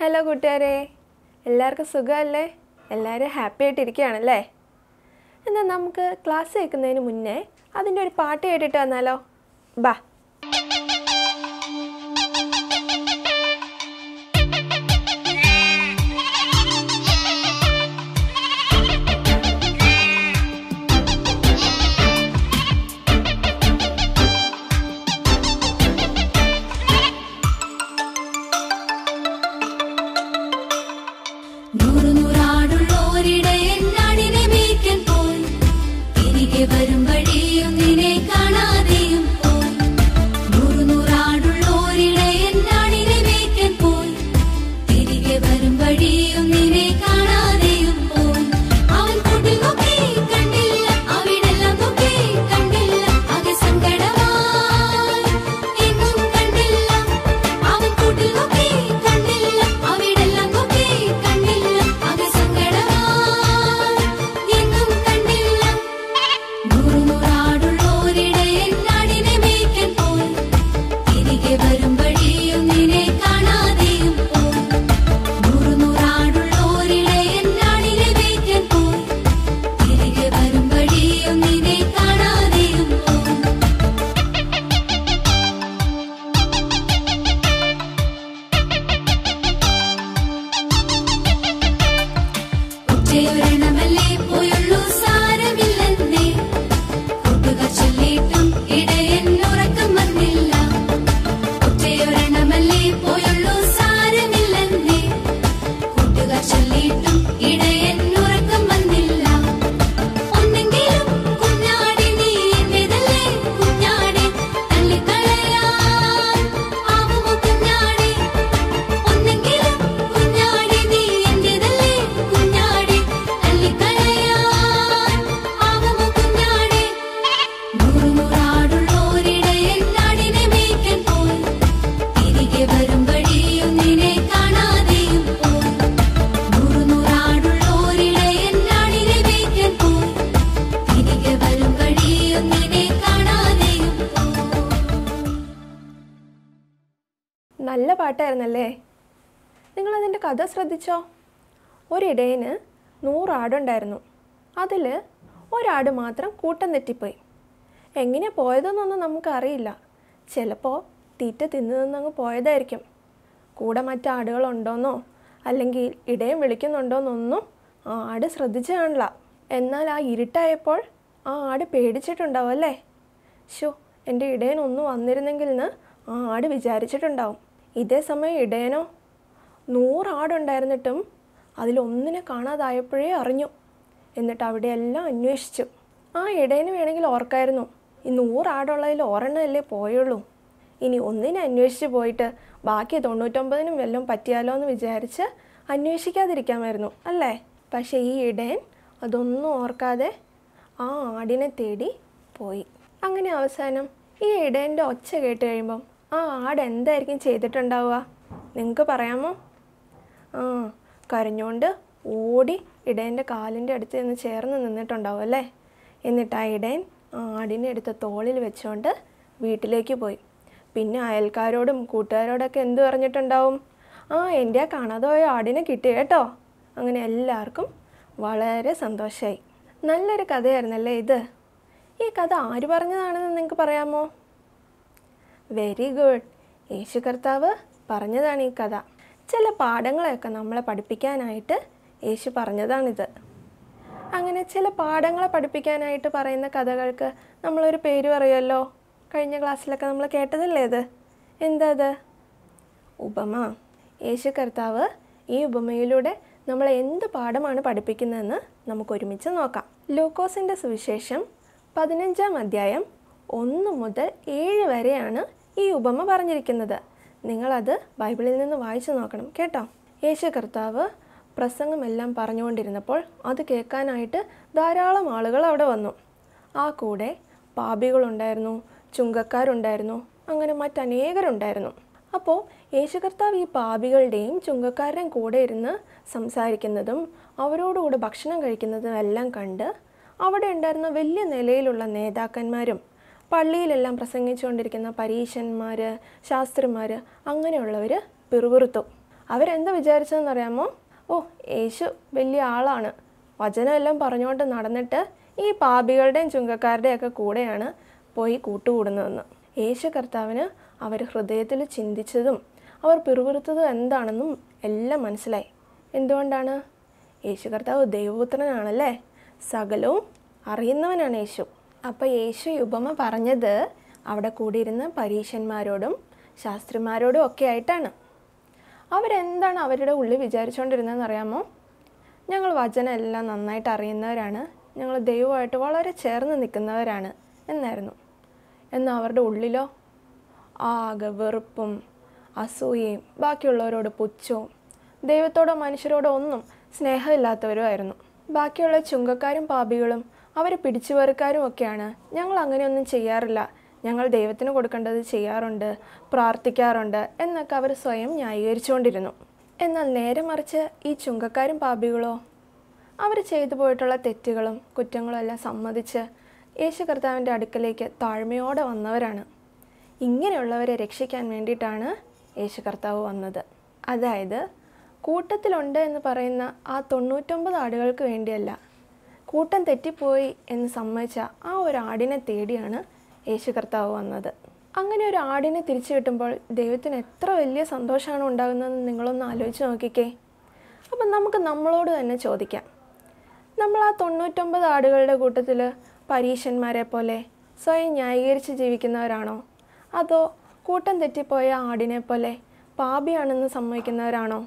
hello കൂട്ടുകാരെ എല്ലാവർക്കും സുഖമല്ലേ എല്ലാവരും ഹാപ്പി ആയിട്ടിരിക്കുകയാണല്ലേ എന്നാൽ നമുക്ക് ക്ലാസ് കേൾക്കുന്നതിന് മുന്നേ അതിൻ്റെ ഒരു പാട്ട് കേട്ടിട്ട് വന്നാലോ ബാ നൂറു നൂറാടുള്ളോരിടയൻ നാടിനെ മേയ്ക്കാൻ പോയി തിരികെ വരും വഴിയും നിന്നെ കാണാതെയും പോയി നൂറു നൂറാടുള്ളോരിടയൻ നാടിനെ മേയ്ക്കാൻ പോയി തിരികെ വരും വഴിയും നിന്നെ കാണാതെയും പോയി അവൻ കൂട്ടിൽ നോക്കി കണ്ടില്ല അവിടെല്ലാം നോക്കി കണ്ടില്ല ആകെ സങ്കടമായി എങ്ങും കണ്ടില്ല അവൻ കൂട്ടിൽ നോക്കി കണ്ടില്ല അവിടെല്ലാം നോക്കി കണ്ടില്ല ആകെ സങ്കടമായി എങ്ങും കണ്ടില്ല നൂറു നൂറാടുള്ളോരിടയൻ നാടിനെ മേയ്ക്കാൻ പോയി തിരികെ വരും വഴിയും നിന്നെ കാണാതെയും പോയി നൂറു നൂറാടുള്ളോരിടയൻ നാടിനെ മേയ്ക്കാൻ പോയി തിരികെ വരും വഴിയും നിന്നെ കാണാതെയും പോയി ഒറ്റയൊരെണ്ണമല്ലേ പോയുള്ളൂ സാരമില്ലെന്നേ കൂട്ടുകാർ ചൊല്ലിയിട്ടും ഇടയൻ ഉറക്കം വന്നില്ല ഒറ്റയൊരെണ്ണമല്ലേ പോയുള്ളൂ സാരമില്ലെന്നേ കൂട്ടുകാർ ചൊല്ലിയിട്ടും ഇടയൻ ഉറക്കം വന്നില്ല ഒന്നെങ്കിലും കുഞ്ഞാടി നീ എന്റേതല്ലേ കുഞ്ഞാടി തള്ളിക്കളയാൻ ആവുമോ കുഞ്ഞാടി ഒന്നെങ്കിലും കുഞ്ഞാടി നീ എന്റേതല്ലേ കുഞ്ഞാടി തള്ളിക്കളയാൻ ആവുമോ കുഞ്ഞാടി നൂറു നൂറാടുള്ളോരിടയൻ നാടിനെ മേയ്ക്കാൻ പോയി തിരികെ വരും വഴിയും നിന്നെ കാണാതെയും പോയി നൂറു നൂറാടുള്ളോരിടയൻ നാടിനെ മേയ്ക്കാൻ പോയി തിരികെ വരും വഴിയും നിന്നെ കാണാതെയും പോയി നല്ല പാട്ടായിരുന്നല്ലേ നിങ്ങളതിൻ്റെ കഥ ശ്രദ്ധിച്ചോ ഒരിടയന് നൂറാടുണ്ടായിരുന്നു അതിൽ ഒരാട് മാത്രം കൂട്ടം തെറ്റിപ്പോയി എങ്ങനെ പോയതെന്നൊന്നും നമുക്കറിയില്ല ചിലപ്പോൾ തീറ്റ തിന്നു നിന്നങ്ങ് പോയതായിരിക്കും കൂടെ മറ്റാടുകളുണ്ടോന്നോ അല്ലെങ്കിൽ ഇടയൻ വിളിക്കുന്നുണ്ടോന്നൊന്നും ആ ആട് ശ്രദ്ധിച്ചു കാണില്ല എന്നാൽ ആ ഇരുട്ടായപ്പോൾ ആ ആട് പേടിച്ചിട്ടുണ്ടാവും അല്ലേ ഷോ എൻ്റെ ഇടയൻ ഒന്ന് വന്നിരുന്നെങ്കിൽ എന്ന് ആ ആട് വിചാരിച്ചിട്ടുണ്ടാവും ഇതേ സമയം ഇടയനോ നൂറാടുണ്ടായിരുന്നിട്ടും അതിലൊന്നിനെ കാണാതായപ്പോഴേ അറിഞ്ഞു എന്നിട്ട് അവിടെയെല്ലാം അന്വേഷിച്ചു ആ ഇടയന് വേണമെങ്കിൽ ഓർക്കായിരുന്നു ഈ നൂറാടുള്ളതിൽ ഒരെണ്ണമല്ലേ പോയുള്ളൂ ഇനി ഒന്നിനെ അന്വേഷിച്ച് പോയിട്ട് ബാക്കി തൊണ്ണൂറ്റൊമ്പതിനും വല്ലതും പറ്റിയാലോ എന്ന് വിചാരിച്ച് അന്വേഷിക്കാതിരിക്കാമായിരുന്നു അല്ലേ പക്ഷേ ഈ ഇടയൻ അതൊന്നും ഓർക്കാതെ ആ ആടിനെ തേടി പോയി അങ്ങനെ അവസാനം ഈ ഇടയൻ്റെ ഒച്ച കേട്ട് കഴിയുമ്പം ആ ആട് എന്തായിരിക്കും ചെയ്തിട്ടുണ്ടാവുക നിങ്ങൾക്ക് പറയാമോ ആ കരഞ്ഞുകൊണ്ട് ഓടി ഇടയൻ്റെ കാലിൻ്റെ അടുത്ത് നിന്ന് ചേർന്ന് നിന്നിട്ടുണ്ടാവും അല്ലേ എന്നിട്ട് ആ ഇടയൻ ആ ആടിനെ എടുത്ത് തോളിൽ വെച്ചുകൊണ്ട് വീട്ടിലേക്ക് പോയി പിന്നെ അയൽക്കാരോടും കൂട്ടുകാരോടൊക്കെ എന്ത് പറഞ്ഞിട്ടുണ്ടാവും ആ എൻ്റെ ആ കാണാതെ പോയ ആടിനെ കിട്ടി കേട്ടോ അങ്ങനെ എല്ലാവർക്കും വളരെ സന്തോഷമായി നല്ലൊരു കഥയായിരുന്നല്ലേ ഇത് ഈ കഥ ആര് പറഞ്ഞതാണെന്ന് നിങ്ങൾക്ക് പറയാമോ വെരി ഗുഡ് യേശു കർത്താവ് പറഞ്ഞതാണ് ഈ കഥ ചില പാഠങ്ങളെയൊക്കെ നമ്മളെ പഠിപ്പിക്കാനായിട്ട് യേശു പറഞ്ഞതാണിത് അങ്ങനെ ചില പാഠങ്ങളെ പഠിപ്പിക്കാനായിട്ട് പറയുന്ന കഥകൾക്ക് നമ്മളൊരു പേര് പറയുമല്ലോ കഴിഞ്ഞ ക്ലാസ്സിലൊക്കെ നമ്മൾ കേട്ടതല്ലേ ഇത് എന്താ അത് ഉപമ യേശു കർത്താവ് ഈ ഉപമയിലൂടെ നമ്മളെ എന്ത് പാഠമാണ് പഠിപ്പിക്കുന്നതെന്ന് നമുക്ക് ഒരുമിച്ച് നോക്കാം ലൂക്കോസിൻ്റെ സുവിശേഷം പതിനഞ്ചാം അധ്യായം ഒന്ന് മുതൽ ഏഴ് വരെയാണ് ഈ ഉപമ പറഞ്ഞിരിക്കുന്നത് നിങ്ങളത് ബൈബിളിൽ നിന്ന് വായിച്ചു നോക്കണം കേട്ടോ യേശു കർത്താവ് പ്രസംഗമെല്ലാം പറഞ്ഞുകൊണ്ടിരുന്നപ്പോൾ അത് കേൾക്കാനായിട്ട് ധാരാളം ആളുകൾ അവിടെ വന്നു ആ കൂടെ പാപികളുണ്ടായിരുന്നു ചുങ്കക്കാരുണ്ടായിരുന്നു അങ്ങനെ മറ്റനേകരുണ്ടായിരുന്നു അപ്പോൾ യേശു കർത്താവ് ഈ പാപികളുടെയും ചുങ്കക്കാരുടെയും കൂടെ ഇരുന്ന് സംസാരിക്കുന്നതും അവരോടുകൂടെ ഭക്ഷണം കഴിക്കുന്നതും എല്ലാം കണ്ട് അവിടെ ഉണ്ടായിരുന്ന വലിയ നിലയിലുള്ള നേതാക്കന്മാരും പള്ളിയിലെല്ലാം പ്രസംഗിച്ചുകൊണ്ടിരിക്കുന്ന പരീശന്മാർ ശാസ്ത്രിമാർ അങ്ങനെയുള്ളവർ പിറുപിറുത്തു അവരെന്താ വിചാരിച്ചതെന്നറിയാമോ ഓ യേശു വലിയ ആളാണ് വചനമെല്ലാം പറഞ്ഞുകൊണ്ട് നടന്നിട്ട് ഈ പാപികളുടെയും ചുങ്കക്കാരുടെയൊക്കെ കൂടെയാണ് പോയി കൂട്ടുകൂടുന്നതെന്ന് യേശു കർത്താവിന് അവർ ഹൃദയത്തിൽ ചിന്തിച്ചതും അവർ പിറുപിറുത്തതും എന്താണെന്നും എല്ലാം മനസ്സിലായി എന്തുകൊണ്ടാണ് യേശു കർത്താവ് ദൈവപുത്രനാണല്ലേ സകലവും അറിയുന്നവനാണ് യേശു അപ്പോൾ യേശു ഈ ഉപമ പറഞ്ഞത് അവിടെ കൂടിയിരുന്ന പരീശന്മാരോടും ശാസ്ത്രിമാരോടും ഒക്കെ ആയിട്ടാണ് അവരെന്താണ് അവരുടെ ഉള്ളിൽ വിചാരിച്ചുകൊണ്ടിരുന്നതെന്ന് അറിയാമോ ഞങ്ങൾ വചനം എല്ലാം നന്നായിട്ട് അറിയുന്നവരാണ് ഞങ്ങൾ ദൈവമായിട്ട് വളരെ ചേർന്ന് നിൽക്കുന്നവരാണ് എന്നായിരുന്നു എന്നാൽ അവരുടെ ഉള്ളിലോ ആകെ വെറുപ്പും അസൂയയും ബാക്കിയുള്ളവരോട് പുച്ഛവും ദൈവത്തോടോ മനുഷ്യരോടോ ഒന്നും സ്നേഹമില്ലാത്തവരുമായിരുന്നു ബാക്കിയുള്ള ചുങ്കക്കാരും പാപികളും അവർ പിടിച്ചുപറിക്കാരും ഒക്കെയാണ് ഞങ്ങൾ അങ്ങനെയൊന്നും ചെയ്യാറില്ല ഞങ്ങൾ ദൈവത്തിന് കൊടുക്കേണ്ടത് ചെയ്യാറുണ്ട് പ്രാർത്ഥിക്കാറുണ്ട് എന്നൊക്കെ അവർ സ്വയം ന്യായീകരിച്ചുകൊണ്ടിരുന്നു എന്നാൽ നേരെ മറിച്ച് ഈ ചുങ്കക്കാരും പാപികളോ അവർ ചെയ്തു പോയിട്ടുള്ള തെറ്റുകളും കുറ്റങ്ങളും എല്ലാം സമ്മതിച്ച് യേശു കർത്താവിൻ്റെ അടുക്കലേക്ക് താഴ്മയോടെ വന്നവരാണ് ഇങ്ങനെയുള്ളവരെ രക്ഷിക്കാൻ വേണ്ടിയിട്ടാണ് യേശു കർത്താവ് വന്നത് അതായത് കൂട്ടത്തിലുണ്ട് എന്ന് പറയുന്ന ആ തൊണ്ണൂറ്റൊമ്പത് ആടുകൾക്ക് വേണ്ടിയല്ല കൂട്ടം തെറ്റിപ്പോയി എന്ന് സമ്മതിച്ച ആ ഒരു ആടിനെ തേടിയാണ് യേശു കർത്താവ് വന്നത് അങ്ങനെ ഒരു ആടിനെ തിരിച്ചു കിട്ടുമ്പോൾ ദൈവത്തിന് എത്ര വലിയ സന്തോഷമാണ് ഉണ്ടാകുന്നതെന്ന് നിങ്ങളൊന്ന് ആലോചിച്ച് നോക്കിക്കേ അപ്പം നമുക്ക് നമ്മളോട് തന്നെ ചോദിക്കാം നമ്മൾ ആ തൊണ്ണൂറ്റൊമ്പത് ആടുകളുടെ കൂട്ടത്തിൽ പരീശന്മാരെ പോലെ സ്വയം ന്യായീകരിച്ച് ജീവിക്കുന്നവരാണോ അതോ കൂട്ടം തെറ്റിപ്പോയ ആടിനെ പോലെ പാപിയാണെന്ന് സമ്മതിക്കുന്നവരാണോ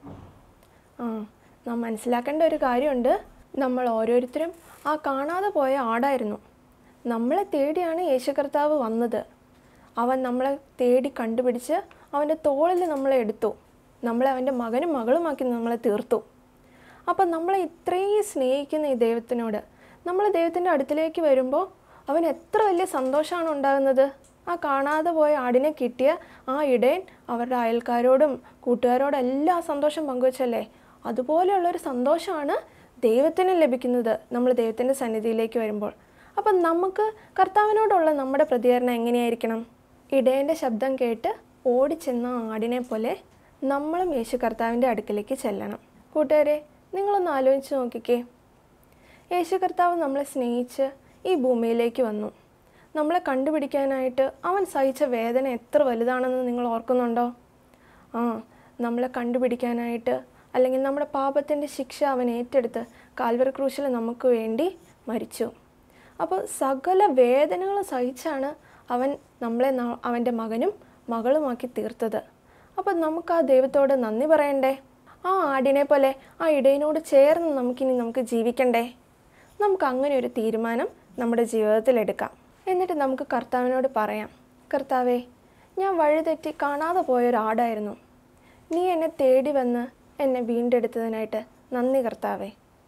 ആ നാം മനസ്സിലാക്കേണ്ട ഒരു കാര്യമുണ്ട് നമ്മൾ ഓരോരുത്തരും ആ കാണാതെ പോയ ആടായിരുന്നു നമ്മളെ തേടിയാണ് യേശു കർത്താവ് വന്നത് അവൻ നമ്മളെ തേടി കണ്ടുപിടിച്ച് അവൻ്റെ തോളിൽ നമ്മളെ എടുത്തു നമ്മളെ അവൻ്റെ മകനും മകളുമാക്കി നമ്മളെ തീർത്തു അപ്പം നമ്മളെ ഇത്രയും സ്നേഹിക്കുന്ന ഈ ദൈവത്തിനോട് നമ്മൾ ദൈവത്തിൻ്റെ അടുത്തിലേക്ക് വരുമ്പോൾ അവൻ എത്ര വലിയ സന്തോഷമാണ് ഉണ്ടാകുന്നത് ആ കാണാതെ പോയ ആടിനെ കിട്ടിയ ആ ഇടയൻ അവരുടെ അയൽക്കാരോടും കൂട്ടുകാരോടും എല്ലാം ആ സന്തോഷം പങ്കുവച്ചല്ലേ അതുപോലെയുള്ളൊരു സന്തോഷമാണ് ദൈവത്തിന് ലഭിക്കുന്നത് നമ്മൾ ദൈവത്തിൻ്റെ സന്നിധിയിലേക്ക് വരുമ്പോൾ അപ്പം നമുക്ക് കർത്താവിനോടുള്ള നമ്മുടെ പ്രതികരണം എങ്ങനെയായിരിക്കണം ഇടയൻ്റെ ശബ്ദം കേട്ട് ഓടിച്ചെന്ന ആടിനെ പോലെ നമ്മളും യേശു കർത്താവിൻ്റെ അടുക്കലേക്ക് ചെല്ലണം കൂട്ടുകാരെ നിങ്ങളൊന്ന് ആലോചിച്ച് നോക്കിക്കേ യേശു കർത്താവ് നമ്മളെ സ്നേഹിച്ച് ഈ ഭൂമിയിലേക്ക് വന്നു നമ്മളെ കണ്ടുപിടിക്കാനായിട്ട് അവൻ സഹിച്ച വേദന എത്ര വലുതാണെന്ന് നിങ്ങൾ ഓർക്കുന്നുണ്ടോ ആ നമ്മളെ കണ്ടുപിടിക്കാനായിട്ട് അല്ലെങ്കിൽ നമ്മുടെ പാപത്തിൻ്റെ ശിക്ഷ അവൻ ഏറ്റെടുത്ത് കാൽവറി ക്രൂശിൽ നമുക്ക് വേണ്ടി മരിച്ചു അപ്പോൾ സകല വേദനകളും സഹിച്ചാണ് അവൻ നമ്മളെ ന- അവൻ്റെ മകനും മകളുമാക്കി തീർത്തത് അപ്പോൾ നമുക്ക് ആ ദൈവത്തോട് നന്ദി പറയണ്ടേ ആ ആടിനെ പോലെ ആ ഇടയനോട് ചേർന്ന് നമുക്കിനി നമുക്ക് ജീവിക്കണ്ടേ നമുക്ക് അങ്ങനെ ഒരു തീരുമാനം നമ്മുടെ ജീവിതത്തിൽ എടുക്കാം എന്നിട്ട് നമുക്ക് കർത്താവിനോട് പറയാം കർത്താവേ ഞാൻ വഴിതെറ്റി കാണാതെ പോയൊരാടായിരുന്നു നീ എന്നെ തേടി വന്ന് എന്നെ വീണ്ടെടുത്തതിനായിട്ട് നന്ദി കർത്താവേ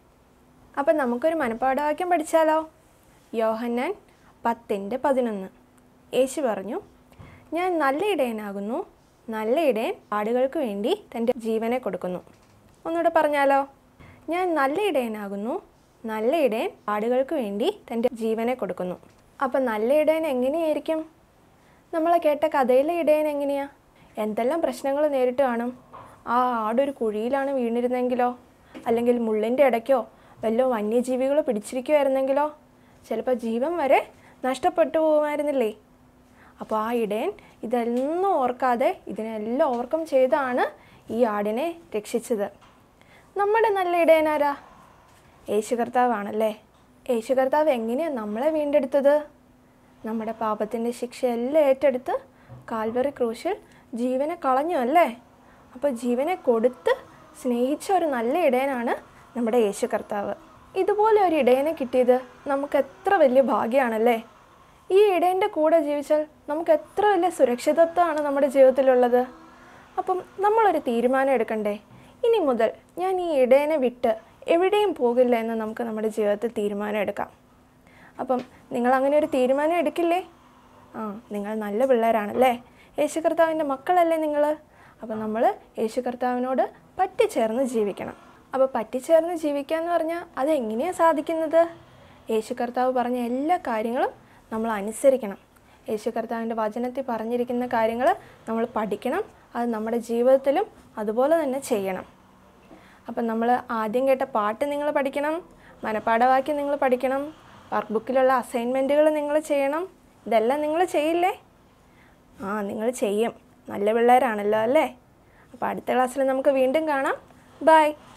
അപ്പം നമുക്കൊരു മനപ്പാഠവാക്യം പഠിച്ചാലോ യോഹന്നാൻ പത്തിൻ്റെ പതിനൊന്ന് യേശു പറഞ്ഞു ഞാൻ നല്ല ഇടയനാകുന്നു നല്ല ഇടയൻ ആടുകൾക്ക് വേണ്ടി തൻ്റെ ജീവനെ കൊടുക്കുന്നു ഒന്നുകൂടെ പറഞ്ഞാലോ ഞാൻ നല്ല ഇടയനാകുന്നു നല്ല ഇടയൻ ആടുകൾക്ക് വേണ്ടി തൻ്റെ ജീവനെ കൊടുക്കുന്നു അപ്പം നല്ല ഇടയൻ എങ്ങനെയായിരിക്കും നമ്മൾ കേട്ട കഥയിലെ ഇടയൻ എങ്ങനെയാ എന്തെല്ലാം പ്രശ്നങ്ങൾ നേരിട്ട് കാണും ആ ആടൊരു കുഴിയിലാണ് വീണിരുന്നെങ്കിലോ അല്ലെങ്കിൽ മുള്ളിൻ്റെ ഇടയ്ക്കോ വല്ല വന്യജീവികൾ പിടിച്ചിരിക്കുമായിരുന്നെങ്കിലോ ചിലപ്പോൾ ജീവൻ വരെ നഷ്ടപ്പെട്ടു പോകുമായിരുന്നില്ലേ അപ്പോൾ ആ ഇടയൻ ഇതൊന്നും ഓർക്കാതെ ഇതിനെല്ലാം ഓവർകം ചെയ്താണ് ഈ ആടിനെ രക്ഷിച്ചത് നമ്മുടെ നല്ല ഇടയനാരാ യേശു കർത്താവാണല്ലേ യേശു കർത്താവ് എങ്ങനെയാണ് നമ്മളെ വീണ്ടെടുത്തത് നമ്മുടെ പാപത്തിൻ്റെ ശിക്ഷയെല്ലാം ഏറ്റെടുത്ത് കാൽവറി ക്രൂശിൽ ജീവനെ കളഞ്ഞു അല്ലേ അപ്പോൾ ജീവനെ കൊടുത്ത് സ്നേഹിച്ച ഒരു നല്ല ഇടയനാണ് നമ്മുടെ യേശു കർത്താവ് ഇതുപോലെ ഒരു ഇടയനെ കിട്ടിയത് നമുക്ക് എത്ര വലിയ ഭാഗ്യമാണല്ലേ ഈ ഇടയൻ്റെ കൂടെ ജീവിച്ചാൽ നമുക്ക് എത്ര വലിയ സുരക്ഷിതത്വമാണ് നമ്മുടെ ജീവിതത്തിലുള്ളത് അപ്പം നമ്മളൊരു തീരുമാനം എടുക്കണ്ടേ ഇനി മുതൽ ഞാൻ ഈ ഇടയനെ വിട്ട് എവിടെയും പോകില്ല എന്ന് നമുക്ക് നമ്മുടെ ജീവിതത്തിൽ തീരുമാനം എടുക്കാം അപ്പം നിങ്ങൾ അങ്ങനെ ഒരു തീരുമാനം എടുക്കില്ലേ ആ നിങ്ങൾ നല്ല പിള്ളേരാണല്ലേ യേശു കർത്താവിൻ്റെ മക്കളല്ലേ നിങ്ങൾ അപ്പം നമ്മൾ യേശു കർത്താവിനോട് പറ്റിച്ചേർന്ന് ജീവിക്കണം അപ്പോൾ പറ്റിച്ചേർന്ന് ജീവിക്കുക എന്ന് പറഞ്ഞാൽ അതെങ്ങനെയാണ് സാധിക്കുന്നത് യേശു കർത്താവ് പറഞ്ഞ എല്ലാ കാര്യങ്ങളും നമ്മൾ അനുസരിക്കണം യേശു കർത്താവിൻ്റെ വചനത്തിൽ പറഞ്ഞിരിക്കുന്ന കാര്യങ്ങൾ നമ്മൾ പഠിക്കണം അത് നമ്മുടെ ജീവിതത്തിലും അതുപോലെ തന്നെ ചെയ്യണം അപ്പം നമ്മൾ ആദ്യം കേട്ട പാട്ട് നിങ്ങൾ പഠിക്കണം മനപ്പാഠവാക്യം നിങ്ങൾ പഠിക്കണം വർക്ക് ബുക്കിലുള്ള അസൈൻമെൻറ്റുകൾ നിങ്ങൾ ചെയ്യണം ഇതെല്ലാം നിങ്ങൾ ചെയ്യില്ലേ ആ നിങ്ങൾ ചെയ്യും നല്ല പിള്ളേരാണല്ലോ അല്ലേ അപ്പോൾ അടുത്ത ക്ലാസ്സിൽ നമുക്ക് വീണ്ടും കാണാം ബൈ